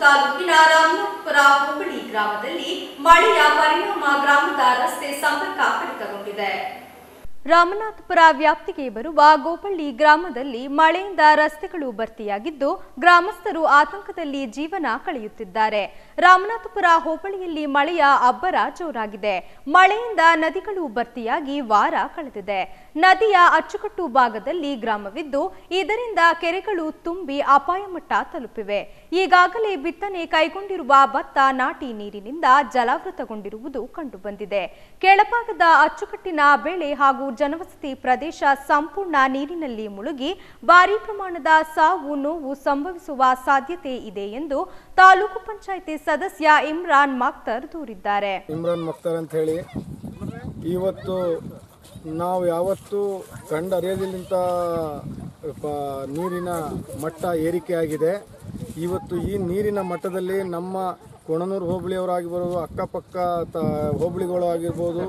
ತಾಲೂಕಿನ ರಾಮನಾಥಪುರ ಹೋಬಳಿ ಗ್ರಾಮದಲ್ಲಿ ಮಳೆಯ ಪರಿಣಾಮ ಗ್ರಾಮದ ರಸ್ತೆ ಸಂಪರ್ಕ ಕಡಿತಗೊಂಡಿದೆ ರಾಮನಾಥಪುರ ವ್ಯಾಪ್ತಿಗೆ ಬರುವ ಗೋಪಳ್ಳಿ ಗ್ರಾಮದಲ್ಲಿ ಮಳೆಯಿಂದ ರಸ್ತೆಗಳು ಭರ್ತಿಯಾಗಿದ್ದು ಗ್ರಾಮಸ್ಥರು ಆತಂಕದಲ್ಲಿ ಜೀವನ ಕಳೆಯುತ್ತಿದ್ದಾರೆ ರಾಮನಾಥಪುರ ಹೋಬಳಿಯಲ್ಲಿ ಮಳೆಯ ಅಬ್ಬರ ಜೋರಾಗಿದೆ ಮಳೆಯಿಂದ ನದಿಗಳು ಭರ್ತಿಯಾಗಿ ವಾರ ಕಳೆದಿದೆ ನದಿಯ ಅಚ್ಚುಕಟ್ಟು ಭಾಗದಲ್ಲಿ ಗ್ರಾಮವಿದ್ದು ಇದರಿಂದ ಕೆರೆಗಳು ತುಂಬಿ ಅಪಾಯ ಮಟ್ಟ ತಲುಪಿವೆ ಈಗಾಗಲೇ ಬಿತ್ತನೆ ಕೈಗೊಂಡಿರುವ ಭತ್ತ ನಾಟಿ ನೀರಿನಿಂದ ಜಲಾವೃತಗೊಂಡಿರುವುದು ಕಂಡುಬಂದಿದೆ ಕೆಳಭಾಗದ ಅಚ್ಚುಕಟ್ಟಿನ ಬೆಳೆ ಹಾಗೂ ಜನವಸತಿ ಪ್ರದೇಶ ಸಂಪೂರ್ಣ ನೀರಿನಲ್ಲಿ ಮುಳುಗಿ ಭಾರೀ ಪ್ರಮಾಣದ ಸಾವು ನೋವು ಸಂಭವಿಸುವ ಸಾಧ್ಯತೆ ಇದೆ ಎಂದು ತಾಲೂಕು ಪಂಚಾಯಿತಿ ಸದಸ್ಯ ಇಮ್ರಾನ್ ಮಾಕ್ತರ್ ದೂರಿದ್ದಾರೆ ಇಮ್ರಾನ್ ಮಕ್ತಾರ್ ಅಂತ ಹೇಳಿ ಇವತ್ತು ನಾವು ಯಾವತ್ತೂ ಕಂಡರಿಯದಿಲ್ಲಂಥ ಪ- ನೀರಿನ ಮಟ್ಟ ಏರಿಕೆಯಾಗಿದೆ ಇವತ್ತು ಈ ನೀರಿನ ಮಟ್ಟದಲ್ಲಿ ನಮ್ಮ ಕೊಣನೂರು ಹೋಬಳಿಯವರಾಗಿರ್ಬೋದು ಅಕ್ಕಪಕ್ಕ ತ ಹೋಬಳಿಗಳು ಆಗಿರ್ಬೋದು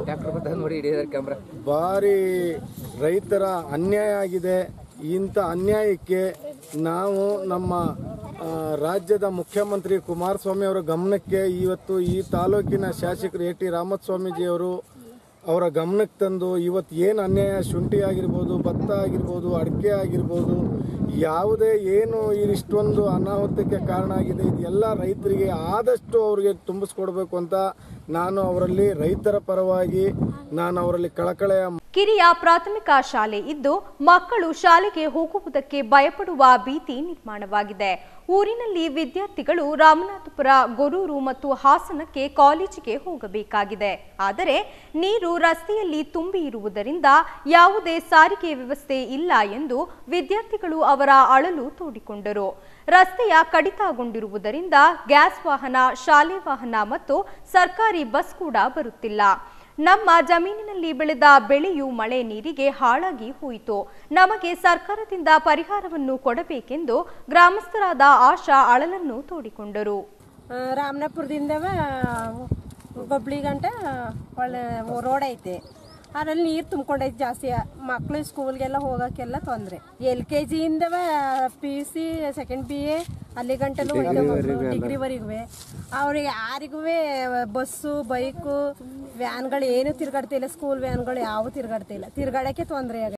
ಭಾರಿ ರೈತರ ಅನ್ಯಾಯ ಆಗಿದೆ ಇಂಥ ಅನ್ಯಾಯಕ್ಕೆ ನಾವು ನಮ್ಮ ಆ, ರಾಜ್ಯದ ಮುಖ್ಯಮಂತ್ರಿ ಕುಮಾರಸ್ವಾಮಿ ಅವರ ಗಮನಕ್ಕೆ ಇವತ್ತು ಈ ತಾಲೂಕಿನ ಶಾಸಕರು ಎ ಟಿ ರಾಮಸ್ವಾಮೀಜಿಯವರು ಅವರ ಗಮನಕ್ಕೆ ತಂದು ಇವತ್ತು ಏನು ಅನ್ಯಾಯ ಶುಂಠಿ ಆಗಿರ್ಬೋದು ಭತ್ತ ಆಗಿರ್ಬೋದು ಅಡಿಕೆ ಆಗಿರ್ಬೋದು ಯಾವುದೇ ಏನು ಇಷ್ಟೊಂದು ಅನಾಹುತಕ್ಕೆ ಕಾರಣ ಆಗಿದೆ ಇದೆಲ್ಲ ರೈತರಿಗೆ ಆದಷ್ಟು ಅವರಿಗೆ ತುಂಬಿಸ್ಕೊಡ್ಬೇಕು ಅಂತ ನಾನು ಅವರಲ್ಲಿ ರೈತರ ಪರವಾಗಿ ನಾನು ಅವರಲ್ಲಿ ಕಳಕಳೆಯ ಕಿರಿಯ ಪ್ರಾಥಮಿಕ ಶಾಲೆ ಇದ್ದು ಮಕ್ಕಳು ಶಾಲೆಗೆ ಹೋಗುವುದಕ್ಕೆ ಭಯಪಡುವ ಭೀತಿ ನಿರ್ಮಾಣವಾಗಿದೆ ಊರಿನಲ್ಲಿ ವಿದ್ಯಾರ್ಥಿಗಳು ರಾಮನಾಥಪುರ ಗೊರೂರು ಮತ್ತು ಹಾಸನಕ್ಕೆ ಕಾಲೇಜಿಗೆ ಹೋಗಬೇಕಾಗಿದೆ ಆದರೆ ನೀರು ರಸ್ತೆಯಲ್ಲಿ ತುಂಬಿ ಇರುವುದರಿಂದ ಯಾವುದೇ ಸಾರಿಗೆ ವ್ಯವಸ್ಥೆ ಇಲ್ಲ ಎಂದು ವಿದ್ಯಾರ್ಥಿಗಳು ಅವರ ಅಳಲು ತೋಡಿಕೊಂಡರು ರಸ್ತೆಯ ಕಡಿತಗೊಂಡಿರುವುದರಿಂದ ಗ್ಯಾಸ್ ವಾಹನ ಶಾಲೆ ವಾಹನ ಮತ್ತು ಸರ್ಕಾರಿ ಬಸ್ ಕೂಡ ಬರುತ್ತಿಲ್ಲ ನಮ್ಮ ಜಮೀನಿನಲ್ಲಿ ಬೆಳೆದ ಬೆಳೆಯು ಮಳೆ ನೀರಿಗೆ ಹಾಳಾಗಿ ಹೋಯಿತು ನಮಗೆ ಸರ್ಕಾರದಿಂದ ಪರಿಹಾರವನ್ನು ಕೊಡಬೇಕೆಂದು ಗ್ರಾಮಸ್ಥರಾದ ಆಶಾ ಅಳಲನ್ನು ತೋಡಿಕೊಂಡರು ಆ, ರಾಮನಾಪುರದಿಂದವ ಗೊಬ್ಳಿ ಗಂಟ ಒಳ್ಳೆ ರೋಡ್ ಐತೆ ಅದ್ರಲ್ಲಿ ನೀರು ತುಂಬ್ಕೊಂಡೈತೆ ಜಾಸ್ತಿ ಮಕ್ಳು ಸ್ಕೂಲ್ಗೆಲ್ಲ ಹೋಗೋಕ್ಕೆಲ್ಲ ತೊಂದರೆ ಎಲ್ ಕೆ ಜಿಯಿಂದವ P U C second B A ಅಲ್ಲಿ ಗಂಟಲು ಡಿಗ್ರಿವರೆಗೂ ಅವ್ರಿಗೆ ಯಾರಿಗೂ ಬಸ್ಸು ಬೈಕು ವ್ಯಾನ್ಗಳು ಏನು ತಿರ್ಗಾಡ್ತಿಲ್ಲ ಸ್ಕೂಲ್ ವ್ಯಾನ್ಗಳು ಯಾವ ತಿರ್ಗಾಡ್ತಿಲ್ಲ ತಿರ್ಗಾಡಕ್ಕೆ ತೊಂದರೆ ಆಗ